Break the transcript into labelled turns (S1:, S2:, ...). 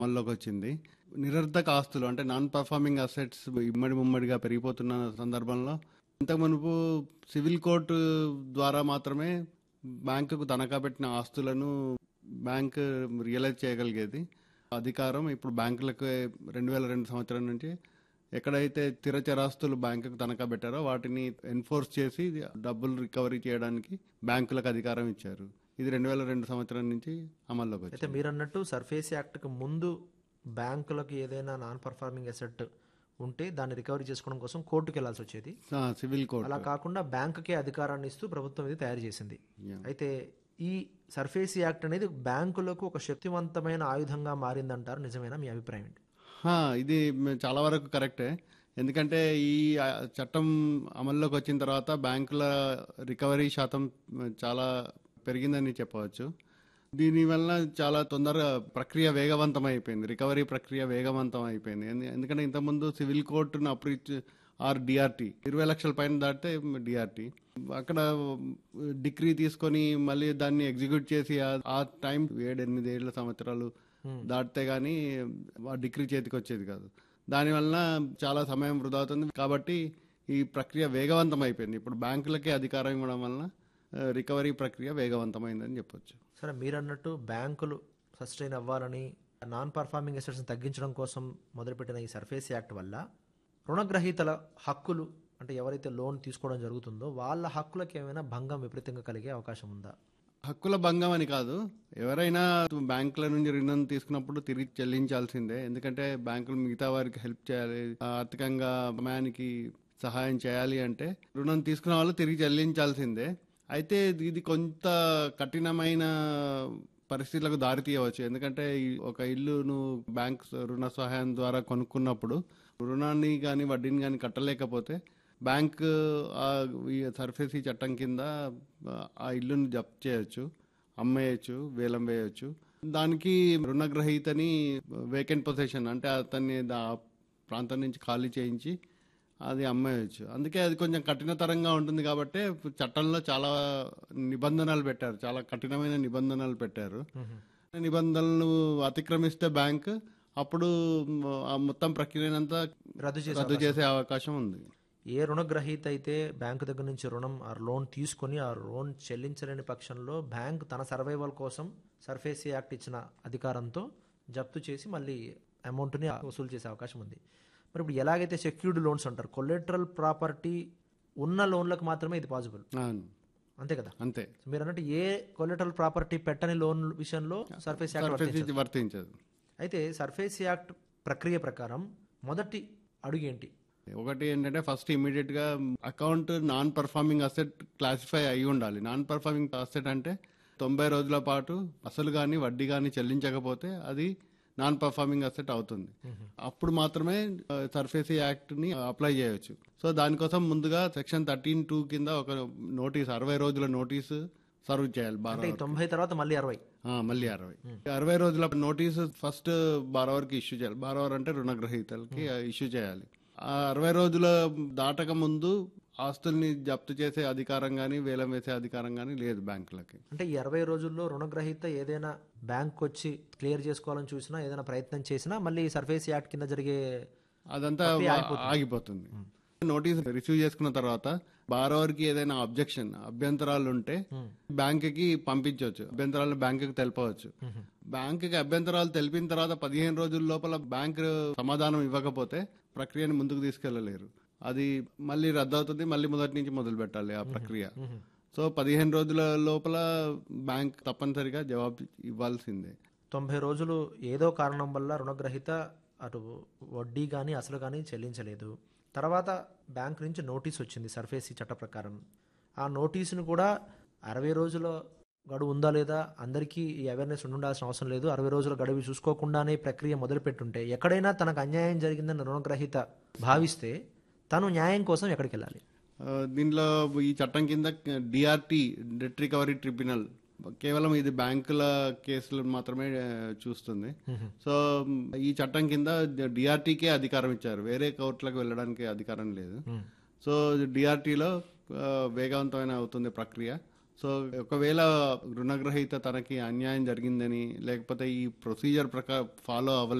S1: అమల్లోకి వచ్చింది నిరర్ధక ఆస్తులు అంటే నాన్ పర్ఫార్మింగ్ అసెట్స్ ఇమ్మడి ముమ్మడిగా పెరిగిపోతున్న సందర్భంలో ఇంతకు మునుపు సివిల్ కోర్టు ద్వారా మాత్రమే బ్యాంకుకు తనఖా పెట్టిన ఆస్తులను బ్యాంక్ రియలైజ్ చేయగలిగేది అధికారం ఇప్పుడు బ్యాంకులకు రెండు వేల రెండు సంవత్సరం నుంచి ఎక్కడైతే స్థిర చరాస్తులు బ్యాంకుకు తనఖా పెట్టారో వాటిని ఎన్ఫోర్స్ చేసి డబ్బులు రికవరీ చేయడానికి బ్యాంకులకు అధికారం ఇచ్చారు ఇది రెండు వేల రెండు సంవత్సరం నుంచి అమల్లోకి
S2: అయితే
S1: వచ్చింది
S2: మీరు అన్నట్టు సర్ఫేస్ యాక్ట్కి ముందు బ్యాంకులకు ఏదైనా నాన్ పర్ఫార్మింగ్ అసెట్ ఉంటే దాన్ని రికవరీ చేసుకోవడం కోసం కోర్టుకు వెళ్లాల్సి వచ్చేది
S1: ఆ, సివిల్ కోర్టు
S2: అలా కాకుండా బ్యాంకుకే అధికారాన్ని ఇస్తూ ప్రభుత్వం ఇది తయారు చేసింది
S1: Yeah.
S2: అయితే ఈ సర్ఫేస్ యాక్ట్ అనేది బ్యాంకులకు ఒక శక్తివంతమైన ఆయుధంగా మారిందంటారు నిజమేనా మీ అభిప్రాయం ఏంటి
S1: హా, ఇది మ- చాలా వరకు కరెక్టే ఎందుకంటే ఈ ఆ, చట్టం అమల్లోకి వచ్చిన తర్వాత బ్యాంకుల రికవరీ శాతం మ, చాలా పెరిగిందని చెప్పవచ్చు దీనివల్ల చాలా తొందరగా ప్రక్రియ వేగవంతం అయిపోయింది రికవరీ ప్రక్రియ వేగవంతం అయిపోయింది ఎందు- ఎందుకంటే ఇంతకుముందు సివిల్ కోర్టును అప్రీచ్ ఆర్ డిఆర్టీ ఇరవై లక్షల పైన దాటితే డిఆర్టీ అక్కడ డిగ్రీ తీసుకొని మళ్ళీ దాన్ని ఎగ్జిక్యూట్ చేసి ఆ- ఆ టైం ఏడు ఎనిమిది ఏళ్ళ సంవత్సరాలు దాటితే గానీ ఆ డిగ్రీ చేతికి వచ్చేది కాదు దానివల్ల చాలా సమయం వృధా అవుతుంది కాబట్టి ఈ ప్రక్రియ వేగవంతం అయిపోయింది ఇప్పుడు బ్యాంకులకే అధికారం ఇవ్వడం వలన ఆ, రికవరీ ప్రక్రియ వేగవంతమైందని చెప్పొచ్చు
S2: సరే మీరు అన్నట్టు బ్యాంకులు సస్టైన్ అవ్వాలని నాన్ పర్ఫార్మింగ్ అసెట్స్ని తగ్గించడం కోసం మొదలుపెట్టిన ఈ సర్ఫేస్ యాక్ట్ వల్ల రుణగ్రహీతల హక్కులు అంటే ఎవరైతే లోన్ తీసుకోవడం జరుగుతుందో వాళ్ళ హక్కులకు ఏమైనా భంగం విపరీతంగా కలిగే అవకాశం ఉందా
S1: హక్కుల భంగం అని కాదు ఎవరైనా బ్యాంకుల నుంచి రుణం తీసుకున్నప్పుడు తిరిగి చెల్లించాల్సిందే ఎందుకంటే బ్యాంకులు మిగతా వారికి హెల్ప్ చేయాలి ఆర్థికంగా సమయానికి సహాయం చేయాలి అంటే రుణం తీసుకున్న వాళ్ళు తిరిగి చెల్లించాల్సిందే అయితే ఇది కొంత కఠినమైన పరిస్థితులకు దారి తీయవచ్చు ఎందుకంటే ఈ ఒక ఇల్లు నువ్వు బ్యాంక్ రుణ సహాయం ద్వారా కొనుక్కున్నప్పుడు రుణాన్ని కానీ వడ్డీని కానీ కట్టలేకపోతే బ్యాంక్ ఆ ఈ సర్ఫేసీ చట్టం కింద ఆ ఇల్లును జప్తు చేయొచ్చు అమ్మేయచ్చు వేలం వేయొచ్చు దానికి రుణగ్రహీతని వేకెంట్ పొజిషన్ అంటే అతన్ని ఆ ప్రాంతం నుంచి ఖాళీ చేయించి అది అమ్మేయచ్చు అందుకే అది కొంచెం కఠినతరంగా ఉంటుంది కాబట్టి చట్టంలో చాలా నిబంధనలు పెట్టారు చాలా కఠినమైన నిబంధనలు పెట్టారు నిబంధనలు అతిక్రమిస్తే బ్యాంక్ అప్పుడు ఆ మొత్తం ప్రక్రియనంతా
S2: రద్దు చేసే
S1: రద్దు చేసే అవకాశం ఉంది
S2: ఏ రుణగ్రహీత అయితే బ్యాంకు దగ్గర నుంచి రుణం ఆ లోన్ తీసుకొని ఆ లోన్ చెల్లించలేని పక్షంలో బ్యాంక్ తన సర్వైవల్ కోసం సర్ఫేసీ యాక్ట్ ఇచ్చిన అధికారంతో జప్తు చేసి మళ్ళీ అమౌంట్ని వసూలు చేసే అవకాశం ఉంది మరి ఇప్పుడు ఎలాగైతే సెక్యూర్డ్ లోన్స్ అంటారు కొలెటరల్ ప్రాపర్టీ ఉన్న లోన్లకు మాత్రమే ఇది పాసిబుల్
S1: అవును.
S2: అంతే కదా
S1: అంతే
S2: మీరు అన్నట్టు ఏ కొలెటరల్ ప్రాపర్టీ పెట్టని లోన్ విషయంలో సర్ఫేస్ యాక్ట్
S1: సర్ఫేసీ
S2: వర్తించదు.
S1: వర్తించదు
S2: అయితే సర్ఫేస్ యాక్ట్ ప్రక్రియ ప్రకారం మొదటి అడుగు ఏంటి
S1: ఒకటి ఏంటంటే ఫస్ట్ ఇమీడియట్ గా account non performing asset classify అయి ఉండాలి నాన్ పర్ఫార్మింగ్ అసెట్ అంటే తొంభై రోజుల పాటు అసలు కానీ వడ్డీ కానీ చెల్లించకపోతే అది నాన్ పర్ఫార్మింగ్ అసెట్ అవుతుంది అప్పుడు మాత్రమే సర్ఫేసీ యాక్ట్ ని అప్లై చేయొచ్చు సో దానికోసం ముందుగా సెక్షన్ థర్టీన్ టూ కింద ఒక నోటీస్ అరవై రోజుల నోటీసు సర్వ్ చేయాలి
S2: అంటే
S1: బారో
S2: ఈ తొంభై తర్వాత మళ్ళీ అరవై
S1: ఆ, మళ్ళీ అరవై అరవై రోజుల నోటీసు ఫస్ట్ బారోవర్కి ఇష్యూ చేయాలి బారోవర్ అంటే రుణగ్రహీతలకి ఇష్యూ చేయాలి ఆ అరవై రోజుల దాటక ముందు ఆస్తుల్ని జప్తు చేసే అధికారం కానీ వేలం వేసే అధికారం కానీ లేదు బ్యాంకులకి
S2: అంటే ఈ అరవై రోజుల్లో రుణగ్రహీత ఏదైనా బ్యాంక్ వచ్చి క్లియర్ చేసుకోవాలని చూసినా ఏదైనా ప్రయత్నం చేసినా మళ్ళీ సర్ఫేస్ యాక్ట్ కింద జరిగే
S1: అదంతా ఆగిపోతుంది నోటీస్ రిసీవ్ చేసుకున్న తర్వాత బారోవర్కి ఏదైనా అబ్జెక్షన్ అభ్యంతరాలు ఉంటే బ్యాంకుకి పంపించవచ్చు అభ్యంతరాలు బ్యాంకుకి తెలపవచ్చు బ్యాంకుకి అభ్యంతరాలు తెలిపిన తర్వాత పదిహేను రోజుల లోపల బ్యాంకు సమాధానం ఇవ్వకపోతే ప్రక్రియను ముందుకు తీసుకెళ్లలేరు అది మళ్ళీ రద్దు అవుతుంది మళ్ళీ మొదటి నుంచి మొదలు పెట్టాలి ఆ ప్రక్రియ సో పదిహేను రోజుల లోపల బ్యాంక్ తప్పనిసరిగా జవాబు ఇవ్వాల్సిందే
S2: తొంభై రోజులు ఏదో కారణం వల్ల రుణగ్రహీత అటు వడ్డీ కానీ అసలు కానీ చెల్లించలేదు తర్వాత బ్యాంక్ నుంచి నోటీస్ వచ్చింది సర్ఫేసీ చట్ట ప్రకారం ఆ నోటీసును కూడా అరవై రోజుల గడువు ఉందా లేదా అందరికీ ఈ అవేర్నెస్ ఉండాల్సిన అవసరం లేదు అరవై రోజుల గడువు చూసుకోకుండానే ప్రక్రియ మొదలుపెట్టుంటే ఎక్కడైనా తనకు అన్యాయం జరిగిందని రుణగ్రహీత భావిస్తే తను న్యాయం కోసం ఎక్కడికి వెళ్ళాలి
S1: ఆ, దీనిలో ఈ చట్టం కింద డిఆర్టీ డెట్ రికవరీ ట్రిబ్యునల్ కేవలం ఇది బ్యాంకుల కేసులు మాత్రమే ఆ, చూస్తుంది సో మ్, ఈ చట్టం కింద డిఆర్టీకే అధికారం ఇచ్చారు వేరే కోర్టులకు వెళ్ళడానికి అధికారం లేదు సో డిఆర్టీలో వేగవంతమైన అవుతుంది ప్రక్రియ సో ఒకవేళ రుణగ్రహీత తనకి అన్యాయం జరిగిందని లేకపోతే ఈ ప్రొసీజర్ ప్రకారం ఫాలో అవ్వలేదు